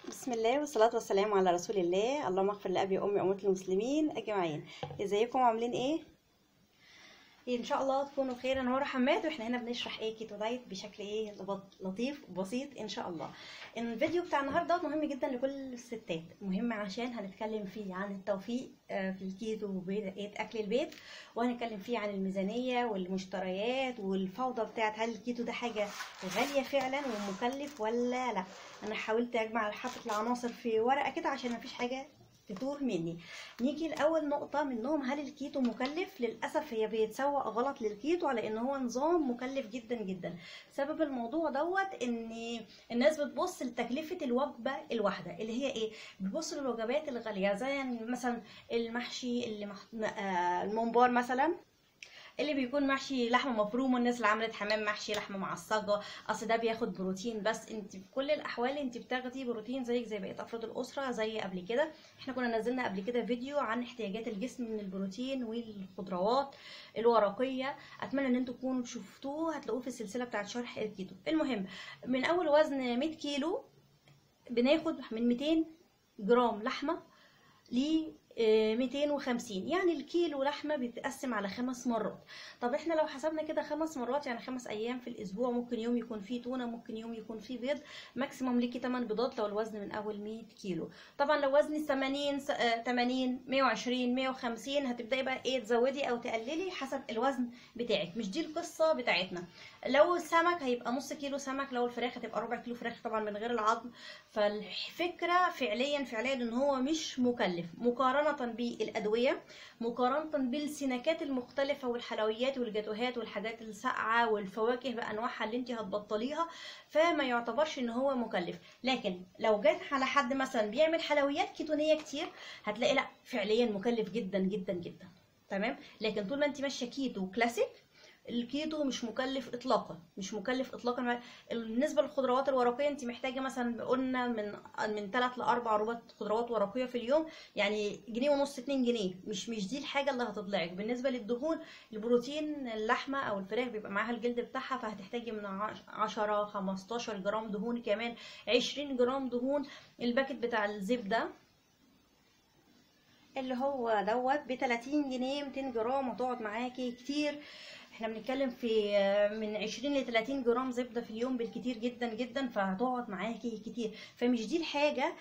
بسم الله والصلاة والسلام على رسول الله اللهم اغفر لأبي وأمي وأمة المسلمين أجمعين ازيكم عاملين ايه؟ ان شاء الله تكونوا بخير انا هو حماد واحنا هنا بنشرح ايه كيتو دايت بشكل ايه لبط- لطيف وبسيط ان شاء الله الفيديو بتاع النهارده مهم جدا لكل الستات مهم عشان هنتكلم فيه عن التوفيق آه، في الكيتو وبداية اكل البيت وهنتكلم فيه عن الميزانيه والمشتريات والفوضى بتاعت هل الكيتو ده حاجه غاليه فعلا ومكلف ولا لا انا حاولت اجمع حاطط العناصر في ورقه كده عشان مفيش حاجه تتوه مني نيجي لاول نقطه منهم هل الكيتو مكلف للاسف هي بيتسوق غلط للكيتو على ان هو نظام مكلف جدا جدا سبب الموضوع دوت ان الناس بتبص لتكلفه الوجبه الواحده اللي هي ايه بتبص للوجبات الغاليه زي مثلا المحشي اللي مح... آه، الممبار مثلا اللي بيكون محشي لحمه مفرومه الناس اللي عملت حمام محشي لحمه معصجه اصل ده بياخد بروتين بس انت في كل الاحوال انت بتاخدي بروتين زيك زي بقيه افراد الاسره زي قبل كده احنا كنا نزلنا قبل كده فيديو عن احتياجات الجسم من البروتين والخضروات الورقيه اتمنى ان انتم تكونوا شفتوه هتلاقوه في السلسله بتاعت شرح الكيتو المهم من اول وزن 100 كيلو بناخد من 200 جرام لحمه ل 250 يعني الكيلو لحمه بيتقسم على خمس مرات طب احنا لو حسبنا كده خمس مرات يعني خمس ايام في الاسبوع ممكن يوم يكون فيه تونه ممكن يوم يكون فيه بيض ماكسيموم ليكي 8 بيضات لو الوزن من اول 100 كيلو طبعا لو وزني 80 س- آه، 80 120 150 هتبداي بقى ايه تزودي او تقللي حسب الوزن بتاعك مش دي القصه بتاعتنا لو السمك هيبقى نص كيلو سمك لو الفراخ هتبقى ربع كيلو فراخ طبعا من غير العظم فالفكره فعليا فعليا ان هو مش مكلف مقارنه بالادويه مقارنه بالسناكات المختلفه والحلويات والجاتوهات والحاجات الساقعه والفواكه بانواعها اللي انت هتبطليها فما يعتبرش ان هو مكلف لكن لو جت على حد مثلا بيعمل حلويات كيتونيه كتير هتلاقي لا فعليا مكلف جدا جدا جدا تمام لكن طول ما انت ماشيه كيتو كلاسيك الكيتو مش مكلف اطلاقا مش مكلف اطلاقا بالنسبه للخضروات الورقيه انت محتاجه مثلا قلنا من من 3 ل 4 عروبات خضروات ورقيه في اليوم يعني جنيه ونص 2 جنيه مش مش دي الحاجه اللي هتطلعك بالنسبه للدهون البروتين اللحمه او الفراخ بيبقى معاها الجلد بتاعها فهتحتاجي من 10 15 جرام دهون كمان 20 جرام دهون الباكت بتاع الزبده اللي هو دوت ب 30 جنيه 200 جرام وتقعد معاكي كتير احنا بنتكلم في آه، من 20 ل 30 جرام زبده في اليوم بالكتير جدا جدا فهتقعد معاكي كتير فمش دي الحاجه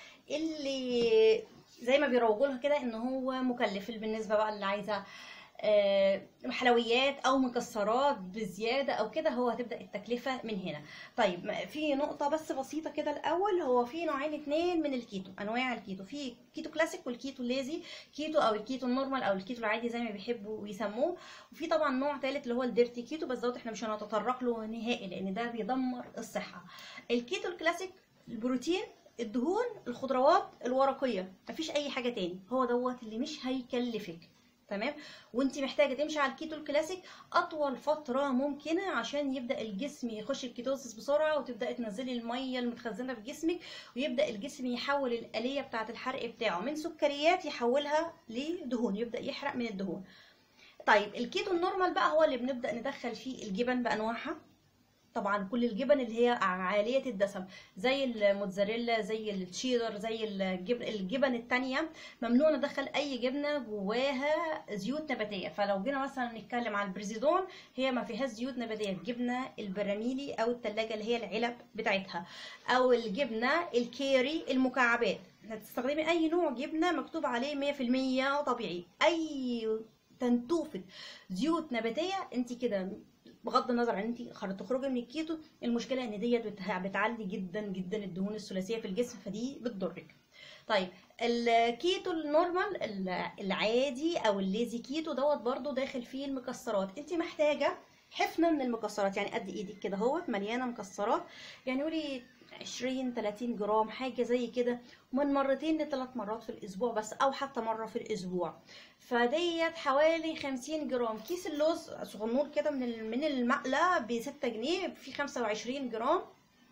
اللي زي ما بيروجوا لها كده ان هو مكلف بالنسبه بقى اللي عايزه آه، حلويات او مكسرات بزياده او كده هو هتبدا التكلفه من هنا طيب ما- في نقطه بس بسيطه كده الاول هو في نوعين اتنين من الكيتو انواع الكيتو في كيتو كلاسيك والكيتو ليزي كيتو او الكيتو النورمال او الكيتو العادي زي ما بيحبوا يسموه وفي طبعا نوع ثالث اللي هو الديرتي كيتو بس دوت احنا مش هنتطرق له نهائي لان ده بيدمر الصحه الكيتو الكلاسيك البروتين الدهون الخضروات الورقيه مفيش اي حاجه تاني هو دوت اللي مش هيكلفك تمام وانت محتاجه تمشي على الكيتو الكلاسيك اطول فتره ممكنه عشان يبدا الجسم يخش الكيتوزيس بسرعه وتبداي تنزلي الميه المتخزنه في جسمك ويبدا الجسم يحول الاليه بتاعه الحرق بتاعه من سكريات يحولها لدهون يبدا يحرق من الدهون طيب الكيتو النورمال بقى هو اللي بنبدا ندخل فيه الجبن بانواعها طبعا كل الجبن اللي هي عالية الدسم زي الموتزاريلا زي التشيدر زي الجبن, الجبن التانية ممنوع ندخل اي جبنة جواها زيوت نباتية فلو جينا مثلا نتكلم على البريزيدون هي ما فيهاش زيوت نباتية الجبنة البراميلي او التلاجة اللي هي العلب بتاعتها او الجبنة الكيري المكعبات هتستخدمي اي نوع جبنة مكتوب عليه 100% طبيعي اي تنتوفة زيوت نباتية انت كده بغض النظر عن انت هتخرجي من الكيتو المشكله ان ديت بت- بتعلي جدا جدا الدهون الثلاثيه في الجسم فدي بتضرك طيب الكيتو النورمال ال- العادي او الليزي كيتو دوت برضو داخل فيه المكسرات انت محتاجه حفنه من المكسرات يعني قد ايدك كده اهوت مليانه مكسرات يعني قولي 20 30 جرام حاجه زي كده من مرتين لثلاث مرات في الاسبوع بس او حتى مره في الاسبوع فديت حوالي 50 جرام كيس اللوز صغنون كده من ال- من المقلة ب 6 جنيه في 25 جرام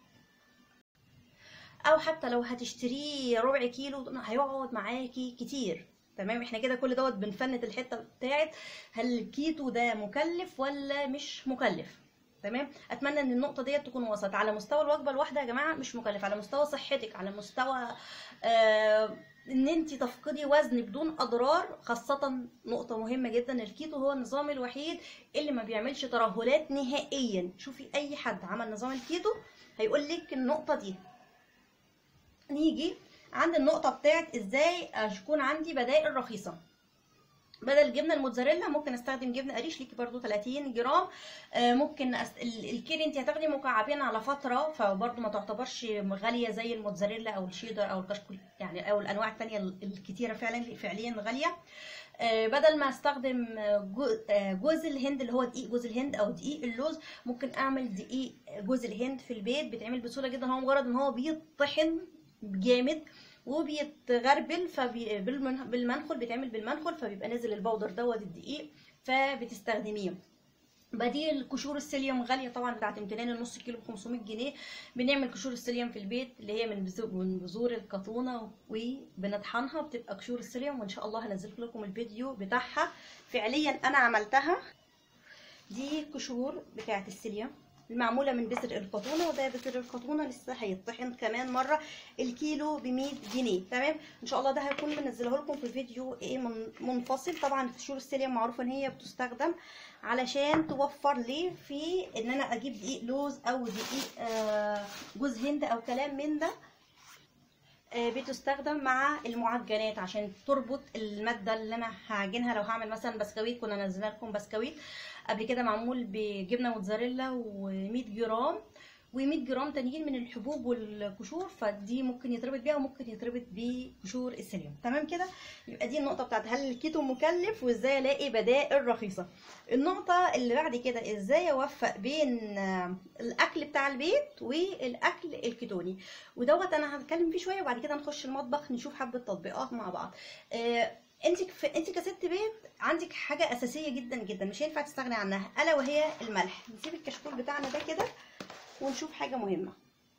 او حتى لو هتشتريه ربع كيلو هيقعد معاكي كتير تمام احنا كده كل دوت بنفند الحته بتاعت هل الكيتو ده مكلف ولا مش مكلف تمام اتمنى ان النقطه ديت تكون وسط على مستوى الوجبه الواحده يا جماعه مش مكلف على مستوى صحتك على مستوى آه ان انت تفقدي وزن بدون اضرار خاصه نقطه مهمه جدا الكيتو هو النظام الوحيد اللي ما بيعملش ترهلات نهائيا شوفي اي حد عمل نظام الكيتو هيقول لك النقطه دي نيجي عند النقطه بتاعت ازاي يكون عندي بدائل رخيصه بدل الجبنه الموتزاريلا ممكن استخدم جبنه قريش ليكي برضو 30 جرام آه ممكن أست... الكيري انت هتاخدي مكعبين على فتره فبرضو ما تعتبرش غاليه زي الموتزاريلا او الشيدر او الكشكول يعني او الانواع الثانيه الكتيره فعلا فعليا غاليه آه بدل ما استخدم جوز الهند اللي هو دقيق جوز الهند او دقيق اللوز ممكن اعمل دقيق جوز الهند في البيت بيتعمل بسهوله جدا هو مجرد ان هو بيطحن جامد وبيتغربل فبي... بالمنخل بيتعمل بالمنخل فبيبقى نازل البودر دوت الدقيق فبتستخدميه بديل قشور السيليوم غاليه طبعا بتاعت امتنان النص كيلو ب 500 جنيه بنعمل قشور السيليوم في البيت اللي هي من من بذور الكطونه وبنطحنها بتبقى قشور السيليوم وان شاء الله هنزل لكم الفيديو بتاعها فعليا انا عملتها دي قشور بتاعت السيليوم المعموله من بذر القطونه وده بذر القطونه لسه هيطحن كمان مره الكيلو ب 100 جنيه تمام ان شاء الله ده هيكون منزله لكم في فيديو ايه منفصل طبعا قشور السيليوم معروفه ان هي بتستخدم علشان توفر لي في ان انا اجيب دقيق لوز او دقيق آه جوز هند او كلام من ده بتستخدم مع المعجنات عشان تربط الماده اللي انا هعجنها لو هعمل مثلا بسكويت كنا نزلنا لكم بسكويت قبل كده معمول بجبنه موتزاريلا و100 جرام و100 جرام تانيين من الحبوب والقشور فدي ممكن يتربط بيها وممكن يتربط بقشور السيليوم تمام كده يبقى دي النقطه بتاعت هل الكيتو مكلف وازاي الاقي بدائل رخيصه النقطه اللي بعد كده ازاي اوفق بين الاكل بتاع البيت والاكل الكيتوني ودوت انا هتكلم فيه شويه وبعد كده نخش المطبخ نشوف حبه تطبيقات مع بعض آه انت انت كست بيت عندك حاجه اساسيه جدا جدا مش هينفع تستغني عنها الا وهي الملح نسيب الكشكول بتاعنا ده كده ونشوف حاجه مهمه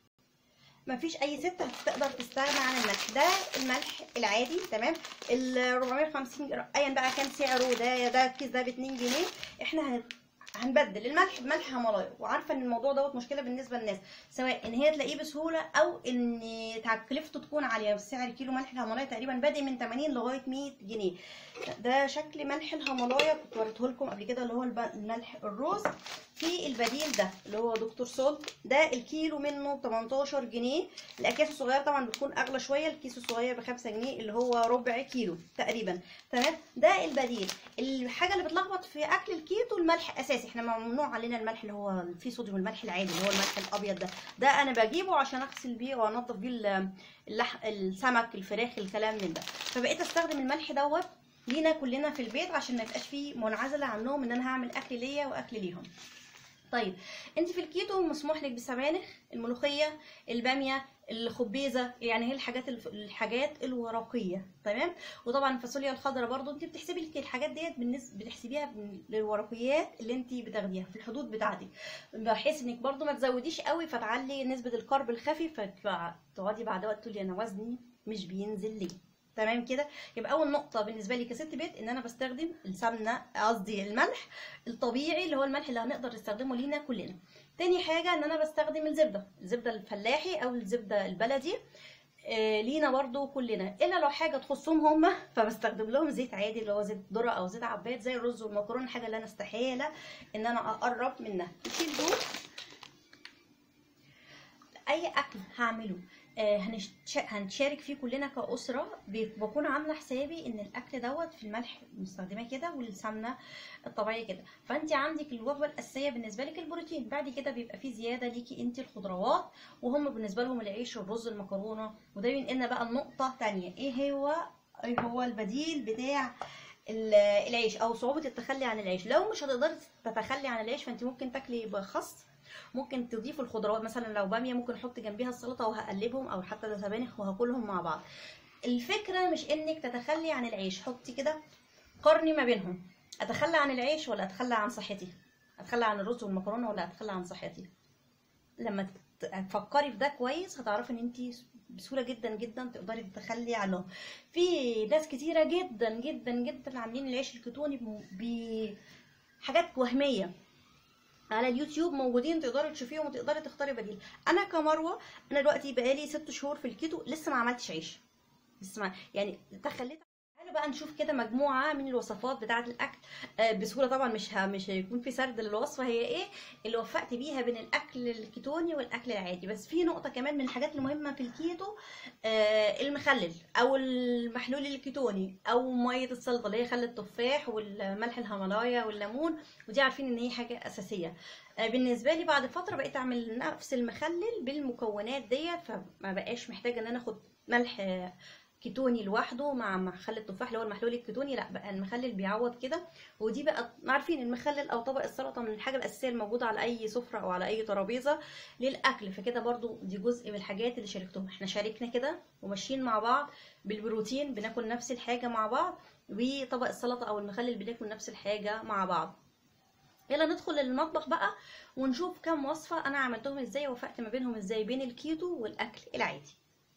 مفيش اي ست هتقدر تستغنى عن الملح ده الملح العادي تمام ال 450 جرام ايا بقى كان سعره ده ده الكيس ده ب 2 جنيه احنا هن... هنبدل الملح بملح هيمالايا وعارفه ان الموضوع دوت مشكله بالنسبه للناس سواء ان هي تلاقيه بسهوله او ان تكلفته تكون عاليه سعر كيلو ملح الهيمالايا تقريبا بادئ من 80 لغايه 100 جنيه ده شكل ملح الهيمالايا كنت وريته لكم قبل كده اللي هو الملح الروز في البديل ده اللي هو دكتور سولت ده الكيلو منه 18 جنيه الاكياس الصغيره طبعا بتكون اغلى شويه الكيس الصغير ب 5 جنيه اللي هو ربع كيلو تقريبا تمام ده البديل الحاجه اللي بتلخبط في اكل الكيتو الملح اساسي احنا ممنوع علينا الملح اللي هو فيه صوديوم الملح العادي اللي هو الملح الابيض ده ده انا بجيبه عشان اغسل بيه وانضف بيه اللح... السمك الفراخ الكلام من ده فبقيت استخدم الملح دوت لينا كلنا في البيت عشان ما يبقاش فيه منعزله عنهم ان انا هعمل اكل ليا واكل ليهم طيب انت في الكيتو مسموح لك بالسبانخ الملوخيه الباميه الخبيزه يعني هي الحاجات الحاجات الورقيه تمام وطبعا الفاصوليا الخضراء برضو انت بتحسبي الحاجات ديت بالنسبه بتحسبيها للورقيات اللي انت بتاخديها في الحدود بتاعتك بحيث انك برضو ما تزوديش قوي فتعلي نسبه الكرب الخفي فتقعدي بعد وقت تقولي انا وزني مش بينزل ليه تمام كده يبقى اول نقطه بالنسبه لي كست بيت ان انا بستخدم السمنه قصدي الملح الطبيعي اللي هو الملح اللي هنقدر نستخدمه لينا كلنا تاني حاجه ان انا بستخدم الزبده الزبده الفلاحي او الزبده البلدي آه لينا برضو كلنا الا لو حاجه تخصهم هم فبستخدم لهم زيت عادي اللي هو زيت ذره او زيت عباد زي الرز والمكرونه الحاجه اللي انا استحاله ان انا اقرب منها نشيل دول اي اكل هعمله هنشارك فيه كلنا كأسرة بكون عاملة حسابي ان الاكل دوت في الملح مستخدماه كده والسمنة الطبيعية كده فانت عندك الوجبة الاساسية بالنسبة لك البروتين بعد كده بيبقى في زيادة ليكي انت الخضروات وهم بالنسبة لهم العيش الرز المكرونة وده بينقلنا بقى النقطة تانية ايه هو ايه هو البديل بتاع العيش او صعوبة التخلي عن العيش لو مش هتقدري تتخلي عن العيش فانت ممكن تاكلي بخس ممكن تضيف الخضروات مثلا لو باميه ممكن احط جنبيها السلطه وهقلبهم او حتى ده سبانخ وهاكلهم مع بعض الفكره مش انك تتخلي عن العيش حطي كده قارني ما بينهم اتخلى عن العيش ولا اتخلى عن صحتي اتخلى عن الرز والمكرونه ولا اتخلى عن صحتي لما تفكري في ده كويس هتعرفي ان انت بسهوله جدا جدا تقدري تتخلي عنهم في ناس كتيره جدا جدا جدا عاملين العيش الكتوني بحاجات وهميه على اليوتيوب موجودين تقدري تشوفيهم وتقدري تختاري بديل انا كمروه انا دلوقتي بقالي ست شهور في الكيتو لسه ما عملتش عيش لسه ما يعني تخليت تعالوا بقى نشوف كده مجموعه من الوصفات بتاعه الاكل آه، بسهوله طبعا مش ه... مش هيكون في سرد للوصفه هي ايه اللي وفقت بيها بين الاكل الكيتوني والاكل العادي بس في نقطه كمان من الحاجات المهمه في الكيتو آه، المخلل او المحلول الكيتوني او ميه السلطه اللي هي خل التفاح والملح الهيمالايا والليمون ودي عارفين ان هي حاجه اساسيه آه، بالنسبه لي بعد فتره بقيت اعمل نفس المخلل بالمكونات ديت فما بقاش محتاجه ان انا اخد ملح آه، كيتوني لوحده مع مخلل التفاح اللي هو المحلول الكيتوني لا بقى المخلل بيعوض كده ودي بقى عارفين المخلل او طبق السلطه من الحاجه الاساسيه الموجوده على اي سفره او على اي ترابيزه للاكل فكده برضو دي جزء من الحاجات اللي شاركتهم احنا شاركنا كده وماشيين مع بعض بالبروتين بناكل نفس الحاجه مع بعض وطبق السلطه او المخلل بناكل نفس الحاجه مع بعض يلا ندخل المطبخ بقى ونشوف كام وصفه انا عملتهم ازاي ووفقت ما بينهم ازاي بين الكيتو والاكل العادي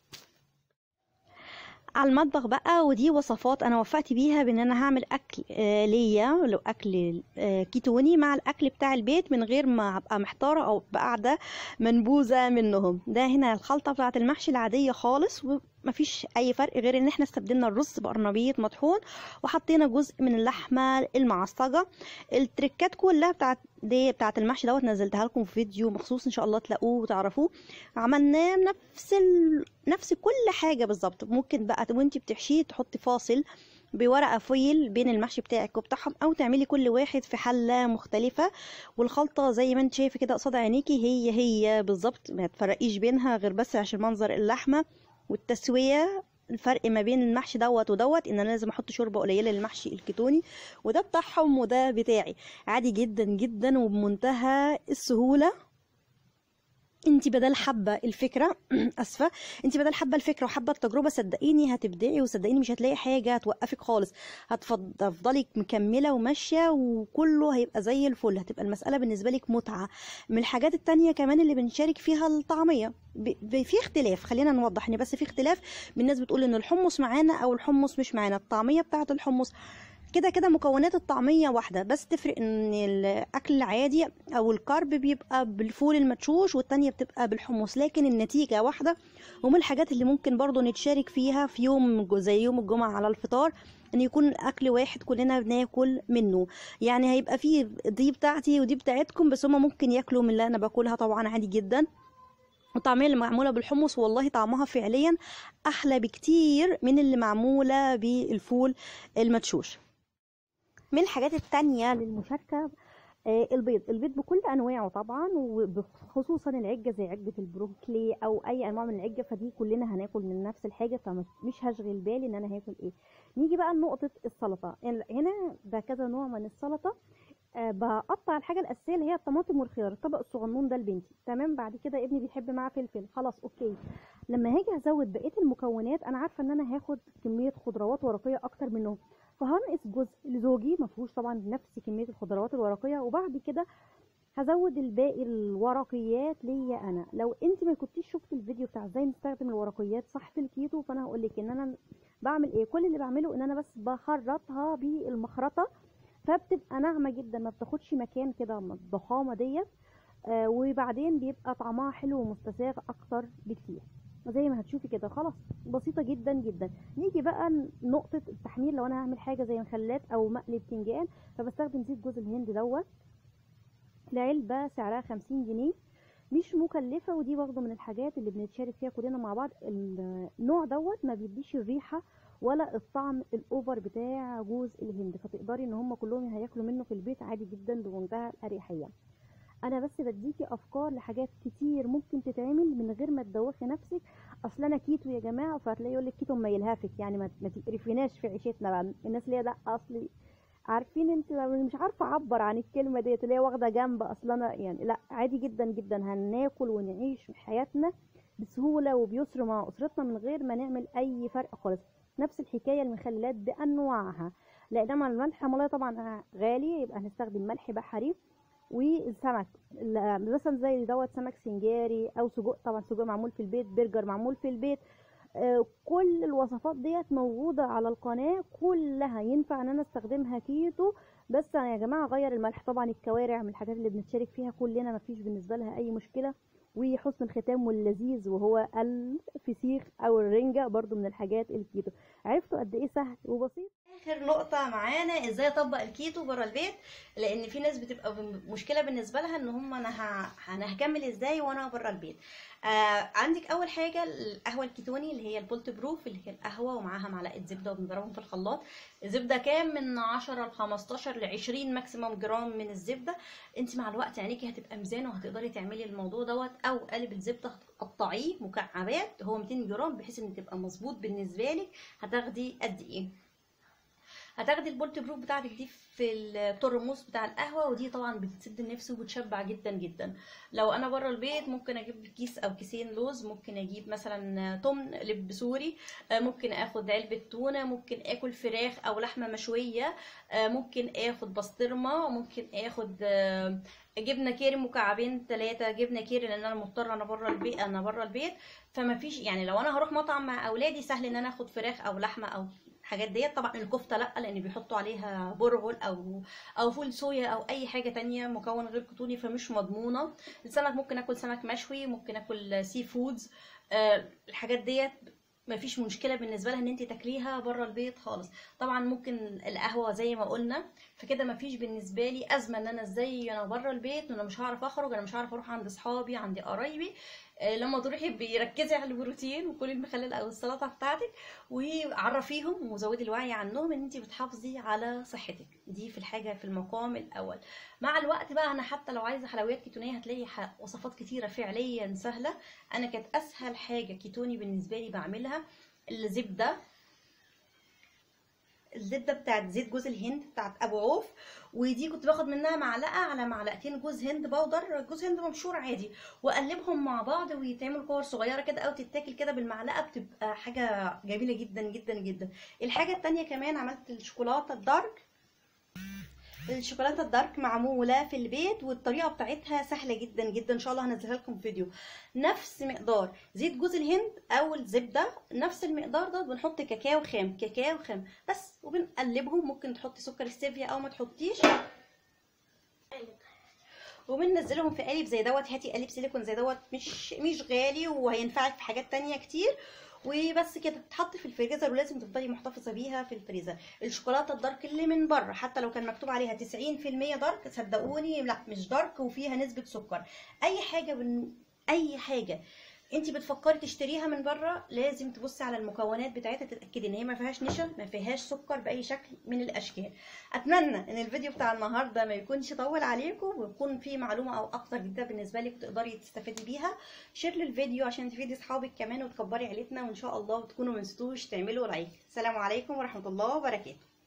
على المطبخ بقى ودي وصفات انا وفقت بيها بان انا هعمل اكل آه ليا لو اكل آه كيتوني مع الاكل بتاع البيت من غير ما ابقى محتاره او ابقى قاعده منبوذه منهم ده هنا الخلطه بتاعه المحشي العاديه خالص ومفيش اي فرق غير ان احنا استبدلنا الرز بقرنبيط مطحون وحطينا جزء من اللحمه المعصجه التركات كلها بتاعت دي بتاعت المحشي دوت نزلتها لكم في فيديو مخصوص ان شاء الله تلاقوه وتعرفوه عملناه نفس ال... نفس كل حاجه بالظبط ممكن بقى وانتي بتحشيه تحطي فاصل بورقه فويل بين المحشي بتاعك وبتاعهم او تعملي كل واحد في حله مختلفه والخلطه زي ما انت شايفه كده قصاد عينيكي هي هي بالظبط ما تفرقيش بينها غير بس عشان منظر اللحمه والتسويه الفرق ما بين المحشي دوت ودوت ان انا لازم احط شوربه قليله للمحشي الكيتوني وده بتاعهم وده بتاعي عادي جدا جدا وبمنتهى السهوله انت بدل حابه الفكره اسفه انت بدل حابه الفكره وحابه التجربه صدقيني هتبدعي وصدقيني مش هتلاقي حاجه هتوقفك خالص هتفضلي مكمله وماشيه وكله هيبقى زي الفل هتبقى المساله بالنسبه لك متعه من الحاجات التانية كمان اللي بنشارك فيها الطعميه ب... في اختلاف خلينا نوضح ان بس في اختلاف من الناس بتقول ان الحمص معانا او الحمص مش معانا الطعميه بتاعه الحمص كده كده مكونات الطعمية واحدة بس تفرق ان الاكل العادي او الكارب بيبقى بالفول المدشوش والتانية بتبقى بالحمص لكن النتيجة واحدة ومن الحاجات اللي ممكن برضو نتشارك فيها في يوم زي يوم الجمعة على الفطار ان يكون الاكل واحد كلنا بناكل منه يعني هيبقى فيه دي بتاعتي ودي بتاعتكم بس هما ممكن ياكلوا من اللي انا باكلها طبعا عادي جدا الطعميه اللي معموله بالحمص والله طعمها فعليا احلى بكتير من اللي معموله بالفول المدشوش من الحاجات التانية للمشاركة البيض البيض بكل انواعه طبعا وخصوصا العجه زي عجه البروكلي او اي انواع من العجه فدي كلنا هناكل من نفس الحاجه فمش هشغل بالي ان انا هاكل ايه نيجي بقى لنقطه السلطه هنا ده كذا نوع من السلطه أه بقطع الحاجه الاساسيه اللي هي الطماطم والخيار الطبق الصغنون ده لبنتي تمام بعد كده ابني بيحب معاه فلفل خلاص اوكي لما هاجي ازود بقيه المكونات انا عارفه ان انا هاخد كميه خضروات ورقيه اكتر منهم فهنقص جزء لزوجي ما فيهوش طبعا نفس كميه الخضروات الورقيه وبعد كده هزود الباقي الورقيات ليا انا لو انت ما كنتيش شفتي الفيديو بتاع ازاي نستخدم الورقيات صح في الكيتو فانا هقول لك ان انا بعمل ايه كل اللي بعمله ان انا بس بخرطها بالمخرطه فبتبقى ناعمه جدا ما بتاخدش مكان كده الضخامه ديت آه وبعدين بيبقى طعمها حلو ومستساغ اكتر بكتير زي ما هتشوفي كده خلاص بسيطة جدا جدا نيجي بقى نقطة التحمير لو انا هعمل حاجة زي مخلات او مقلي بتنجان فبستخدم زيت جوز الهند دوت العلبة سعرها خمسين جنيه مش مكلفة ودي برضه من الحاجات اللي بنتشارك فيها كلنا مع بعض النوع دوت ما بيديش الريحة ولا الطعم الاوفر بتاع جوز الهند فتقدري ان هم كلهم هياكلوا منه في البيت عادي جدا بمنتهى الاريحيه انا بس بديكي افكار لحاجات كتير ممكن تتعمل من غير ما تدوخي نفسك اصل انا كيتو يا جماعه فهتلاقي يقول لك كيتو ما يلهفك يعني ما, ما تقرفيناش في عيشتنا بقى الناس اللي هي لا اصلي عارفين انت مش عارفه اعبر عن الكلمه ديت اللي هي واخده جنب اصلا انا يعني لا عادي جدا جدا هناكل ونعيش حياتنا بسهوله وبيسر مع اسرتنا من غير ما نعمل اي فرق خالص نفس الحكايه المخللات بانواعها لا انما الملح ملايه طبعا غالي يبقى هنستخدم ملح بحري والسمك مثلا زي دوت سمك سنجاري او سجق طبعا سجق معمول في البيت برجر معمول في البيت آه، كل الوصفات ديت موجودة على القناة كلها ينفع ان انا استخدمها كيتو بس يا جماعة غير الملح طبعا الكوارع من الحاجات اللي بنتشارك فيها كلنا مفيش بالنسبة لها اي مشكلة وحسن الختام واللذيذ وهو الفسيخ او الرنجة برضو من الحاجات الكيتو عرفتوا قد ايه سهل وبسيط اخر نقطة معانا ازاي اطبق الكيتو بره البيت لان في ناس بتبقى مشكلة بالنسبة لها ان هم انا ه... انا هكمل ازاي وانا بره البيت آه عندك اول حاجة القهوة الكيتوني اللي هي البولت بروف اللي هي القهوة ومعاها معلقة زبدة وبنضربهم في الخلاط الزبدة كام من 10 ل 15 ل 20 ماكسيموم جرام من الزبدة انت مع الوقت عينيكي هتبقى ميزان وهتقدري تعملي الموضوع دوت او قالب الزبدة هتقطعيه مكعبات هو 200 جرام بحيث ان تبقى مظبوط بالنسبة لك هتاخدي قد ايه هتاخدي البولت بروف بتاعتك دي في الترموس بتاع القهوه ودي طبعا بتسد النفس وبتشبع جدا جدا لو انا بره البيت ممكن اجيب كيس او كيسين لوز ممكن اجيب مثلا تمن لب سوري ممكن اخد علبه تونه ممكن اكل فراخ او لحمه مشويه ممكن اخد بسطرمه ممكن اخد جبنه كيري مكعبين ثلاثه جبنه كيري لان انا مضطره انا بره البيت انا بره البيت فما فيش يعني لو انا هروح مطعم مع اولادي سهل ان انا اخد فراخ او لحمه او الحاجات ديت طبعا الكفته لا لان بيحطوا عليها برغل او او فول صويا او اي حاجه تانية مكون غير كتوني فمش مضمونه السمك ممكن اكل سمك مشوي ممكن اكل سي فودز آه الحاجات ديت مفيش مشكله بالنسبه لها ان انت تاكليها بره البيت خالص طبعا ممكن القهوه زي ما قلنا فكده مفيش بالنسبه لي ازمه ان انا ازاي انا بره البيت وانا مش هعرف اخرج انا مش هعرف اروح عند اصحابي عند قرايبي لما تروحي بيركزي على البروتين وكلي المخلل او السلطه بتاعتك وعرفيهم وزودي الوعي عنهم ان انت بتحافظي على صحتك دي في الحاجه في المقام الاول مع الوقت بقى انا حتى لو عايزه حلويات كيتونيه هتلاقي وصفات كتيره فعليا سهله انا كانت اسهل حاجه كيتوني بالنسبه لي بعملها الزبده الزبده بتاعت زيت جوز الهند بتاعت ابو عوف ودي كنت باخد منها معلقه على معلقتين جوز هند بودر جوز هند مبشور عادي واقلبهم مع بعض ويتعمل كور صغيره كده او تتاكل كده بالمعلقه بتبقى حاجه جميله جدا جدا جدا الحاجه التانية كمان عملت الشوكولاته الدارك الشوكولاته الدارك معموله في البيت والطريقه بتاعتها سهله جدا جدا ان شاء الله هنزلها لكم فيديو نفس مقدار زيت جوز الهند او الزبده نفس المقدار ده بنحط كاكاو خام كاكاو خام بس وبنقلبهم ممكن تحطي سكر ستيفيا او ما تحطيش وبننزلهم في قالب زي دوت هاتي قالب سيليكون زي دوت مش مش غالي وهينفعك في حاجات تانية كتير وبس كده تتحط في الفريزر ولازم تفضلي محتفظه بيها في الفريزر الشوكولاته الدارك اللي من بره حتى لو كان مكتوب عليها 90% دارك صدقوني لا مش دارك وفيها نسبه سكر اي حاجه بن... اي حاجه انت بتفكري تشتريها من بره لازم تبصي على المكونات بتاعتها تتاكدي ان هي ما فيهاش نشا ما فيهاش سكر باي شكل من الاشكال اتمنى ان الفيديو بتاع النهارده ما يكونش طول عليكم ويكون فيه معلومه او اكتر جدا بالنسبه لك تقدري تستفادي بيها شير للفيديو عشان تفيدي اصحابك كمان وتكبري عيلتنا وان شاء الله وتكونوا ما نسيتوش تعملوا لايك السلام عليكم ورحمه الله وبركاته